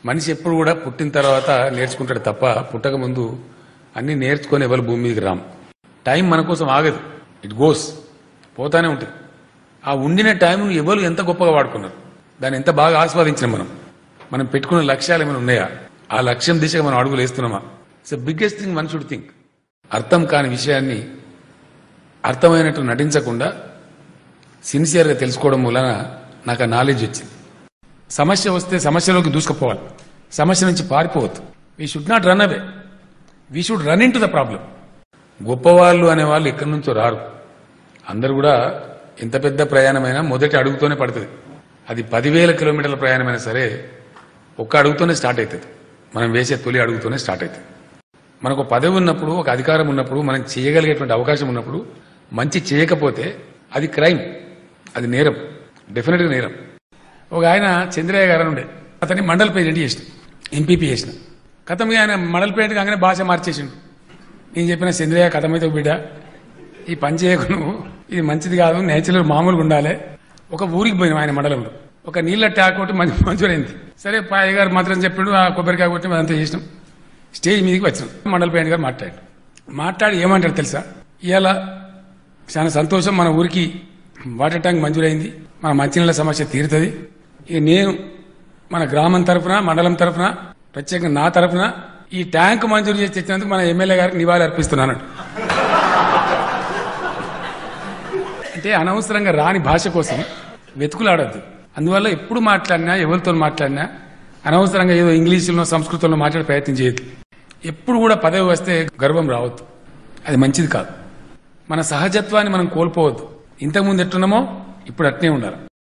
మనిషి ఎప్పుడు కూడా పుట్టిన తర్వాత నేర్చుకుంటాడు తప్ప పుట్టక ముందు అన్ని నేర్చుకొని ఎవరు భూమి మీదకి రాం టైం మన కోసం ఆగదు ఇట్ గోస్ పోతానే ఉంటుంది ఆ ఉండిన టైంను ఎవరు ఎంత గొప్పగా వాడుకున్నారు దాన్ని ఎంత బాగా ఆస్వాదించిన మనం మనం పెట్టుకున్న లక్ష్యాలు ఏమైనా ఉన్నాయా ఆ లక్ష్యం దిశగా మనం అడుగులు వేస్తున్నామా it's biggest thing one should think అర్థం కాని విషయాన్ని అర్థమైనట్టు నటించకుండా సిన్సియర్గా తెలుసుకోవడం వలన నాకు ఆ నాలెడ్జ్ వచ్చింది సమస్య వస్తే సమస్యలోకి దూసుకుపోవాలి సమస్య నుంచి పారిపోవద్దు we should not run away we should run into the problem గొప్పవాళ్ళు అనేవాళ్ళు ఎక్కడి నుంచో రారు అందరు కూడా ఎంత పెద్ద ప్రయాణమైనా మొదటి అడుగుతోనే పడుతుంది అది పదివేల కిలోమీటర్ల ప్రయాణమైనా సరే ఒక్క అడుగుతోనే స్టార్ట్ అవుతుంది మనం వేసే తొలి అడుగుతోనే స్టార్ట్ అవుతుంది మనకు ఒక పదవి ఉన్నప్పుడు ఒక అధికారం ఉన్నప్పుడు మనం చేయగలిగేటువంటి అవకాశం ఉన్నప్పుడు మంచి చేయకపోతే అది క్రైమ్ అది నేరం డెఫినెట్గా నేరం ఒక ఆయన చంద్రయ్య గారు అని ఉండే అతన్ని మండల్ ప్రెసిడెంట్ చేసిన ఎంపీపీ చేసిన కథంగా ఆయన మండల్ ప్రెసిడెంట్ కాగానే భాష మార్చేసిండు నేను చెప్పిన చంద్రయ్య కథమైతే బిడ్డ ఈ పని చేయకు నువ్వు ఇది మంచిది కాదు నేచురల్ మామూలుగా ఉండాలి ఒక ఊరికి పోయినాం ఆయన మండలంలో ఒక నీళ్ళ ట్యాక్ ఒకటి మంచి మంజూరైంది సరే పాయ గారు మాత్రం చెప్పిండు ఆ కొబ్బరికాయ కొట్టి అదంతా చేసినాం స్టేజ్ మీదకి వచ్చినాం మండల ప్రెసిడెంట్ గారు మాట్లాడాడు మాట్లాడి ఏమంటాడు తెలుసా ఇవాళ చాలా సంతోషం మన ఊరికి వాటర్ ట్యాంక్ మంజూరైంది మన మంచినీళ్ళ సమస్య తీరుతుంది ఇక నేను మన గ్రామం తరఫున మండలం తరఫున ప్రత్యేకంగా నా తరఫున ఈ ట్యాంక్ మంజూరు చేసి తెచ్చినందుకు మన ఎమ్మెల్యే గారికి నివాళి అర్పిస్తున్నాను అంటే అనవసరంగా రాని భాష కోసం వెతుకులాడద్దు అందువల్ల ఎప్పుడు మాట్లాడినా ఎవరితో మాట్లాడినా అనవసరంగా ఏదో ఇంగ్లీషులో సంస్కృతంలో మాట్లాడే ప్రయత్నం చేయొద్దు ఎప్పుడు కూడా పదవి వస్తే గర్వం రావద్దు అది మంచిది కాదు మన సహజత్వాన్ని మనం కోల్పోవద్దు ఇంతకుముందు ఎట్టున్నామో ఇప్పుడు అట్నే ఉండాలి